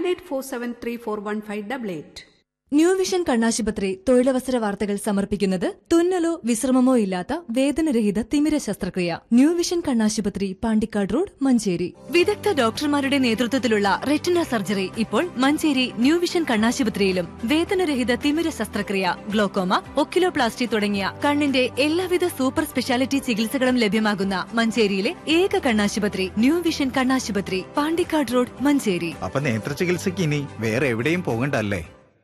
eight four seven three four one five double eight New Vision കണ്ണാശുപത്രി തൊഴിലവസര വാർത്തകൾ സമർപ്പിക്കുന്നത് തുന്നലോ വിശ്രമമോ ഇല്ലാത്ത വേദനരഹിത തിമിര ശസ്ത്രക്രിയ ന്യൂ വിഷൻ കണ്ണാശുപത്രി പാണ്ടിക്കാട് റോഡ് മഞ്ചേരി വിദഗ്ധ ഡോക്ടർമാരുടെ നേതൃത്വത്തിലുള്ള റെറ്റിന സർജറി ഇപ്പോൾ മഞ്ചേരി ന്യൂ വിഷൻ കണ്ണാശുപത്രിയിലും വേദനരഹിത തിമിര ശസ്ത്രക്രിയ ഗ്ലോക്കോമ ഒക്കിലോപ്ലാസ്റ്റി തുടങ്ങിയ കണ്ണിന്റെ എല്ലാവിധ സൂപ്പർ സ്പെഷ്യാലിറ്റി ചികിത്സകളും ലഭ്യമാകുന്ന മഞ്ചേരിയിലെ ഏക കണ്ണാശുപത്രി ന്യൂ വിഷൻ കണ്ണാശുപത്രി പാണ്ടിക്കാട് റോഡ് മഞ്ചേരി അപ്പൊ നേത്ര ചികിത്സയ്ക്ക് ഇനി വേറെ എവിടെയും പോകണ്ടല്ലേ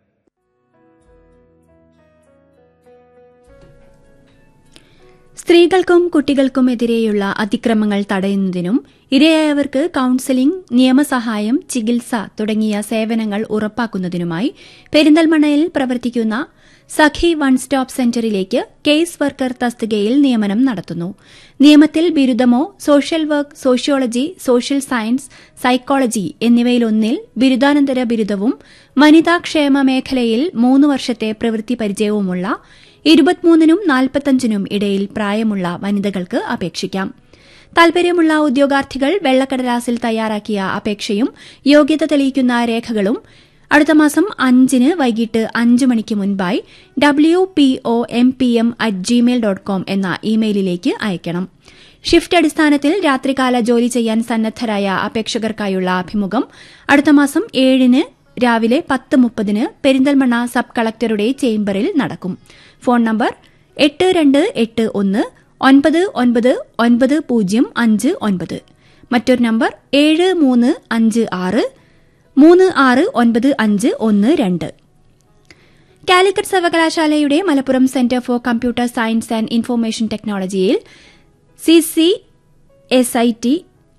സ്ത്രീകൾക്കും കുട്ടികൾക്കുമെതിരെയുള്ള അതിക്രമങ്ങൾ തടയുന്നതിനും ഇരയായവർക്ക് കൌൺസിലിംഗ് നിയമസഹായം ചികിത്സ തുടങ്ങിയ സേവനങ്ങൾ ഉറപ്പാക്കുന്നതിനുമായി പെരിന്തൽമണ്ണയിൽ പ്രവർത്തിക്കുന്ന സഖി വൺ സ്റ്റോപ്പ് സെന്ററിലേക്ക് കേസ് വർക്കർ തസ്തികയിൽ നിയമനം നടത്തുന്നു നിയമത്തിൽ ബിരുദമോ social work sociology social science psychology എന്നിവയിലൊന്നിൽ ബിരുദാനന്തര ബിരുദവും വനിതാക്ഷേമ മേഖലയിൽ മൂന്ന് വർഷത്തെ പ്രവൃത്തി പരിചയവുമുള്ള ഇരുപത്തിമൂന്നിനും നാൽപ്പത്തഞ്ചിനും ഇടയിൽ പ്രായമുള്ള വനിതകൾക്ക് അപേക്ഷിക്കാം താൽപര്യമുള്ള ഉദ്യോഗാർത്ഥികൾ വെള്ളക്കടലാസിൽ തയ്യാറാക്കിയ അപേക്ഷയും യോഗ്യത തെളിയിക്കുന്ന രേഖകളും അടുത്ത മാസം അഞ്ചിന് വൈകിട്ട് അഞ്ച് മണിക്ക് മുൻപായി W P O M P M at Gmail dot com എന്ന ഇമെയിലിലേക്ക് അയക്കണം ഷിഫ്റ്റ് അടിസ്ഥാനത്തിൽ രാത്രികാല ജോലി ചെയ്യാൻ സന്നദ്ധരായ അപേക്ഷകർക്കായുള്ള അഭിമുഖം അടുത്ത മാസം ഏഴിന് രാവിലെ പത്ത് മുപ്പതിന് പെരിന്തൽമണ്ണ സബ് കളക്ടറുടെ ചേംബറിൽ നടക്കും ഫോൺ നമ്പർ എട്ട് രണ്ട് എട്ട് ഒന്ന് ഒൻപത് ഒൻപത് ഒൻപത് പൂജ്യം അഞ്ച് ഒൻപത് മറ്റൊരു നമ്പർ ഏഴ് മൂന്ന് അഞ്ച് ആറ് മൂന്ന് ആറ് ഒൻപത് അഞ്ച് ഒന്ന് രണ്ട് കാലിക്കറ്റ് സർവകലാശാലയുടെ Malappuram centre for computer science and information ടെക്നോളജിയിൽ C C S I T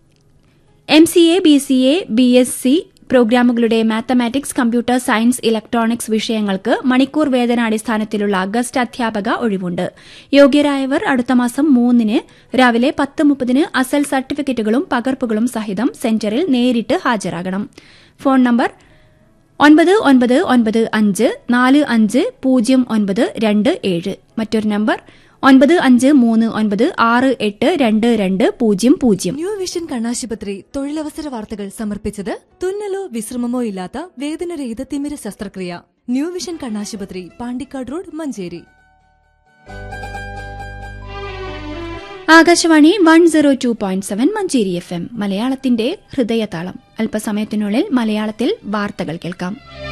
M C A B C A B S C പ്രോഗ്രാമുകളുടെ മാത്തമാറ്റിക്സ് കമ്പ്യൂട്ടർ സയൻസ് ഇലക്ട്രോണിക്സ് വിഷയങ്ങൾക്ക് മണിക്കൂർ വേതനാടിസ്ഥാനത്തിലുള്ള ഗസ്റ്റ് അധ്യാപക ഒഴിവുണ്ട് യോഗ്യരായവർ അടുത്ത മാസം മൂന്നിന് രാവിലെ പത്ത് മുപ്പതിന് അസൽ സർട്ടിഫിക്കറ്റുകളും പകർപ്പുകളും സഹിതം സെന്ററിൽ നേരിട്ട് ഹാജരാകണം ഫോൺ നമ്പർ ഒൻപത് ഒൻപത് ഒൻപത് അഞ്ച് നാല് അഞ്ച് പൂജ്യം ഒൻപത് രണ്ട് ഏഴ് മറ്റൊരു നമ്പർ ഒൻപത് അഞ്ച് മൂന്ന് ഒൻപത് ആറ് എട്ട് രണ്ട് രണ്ട് പൂജ്യം പൂജ്യം ന്യൂ വിഷൻ കണ്ണാശുപത്രി തൊഴിലവസര വാർത്തകൾ സമർപ്പിച്ചത് തുന്നലോ വിശ്രമമോ ഇല്ലാത്ത വേദനരഹിത തിമിര ശസ്ത്രക്രിയ ന്യൂ വിഷൻ കണ്ണാശുപത്രി Pandikkad road Manjeri Akashvani one zero two point seven Manjeri F M മലയാളത്തിന്റെ ഹൃദയതാളം അല്പസമയത്തിനുള്ളിൽ മലയാളത്തിൽ വാർത്തകൾ കേൾക്കാം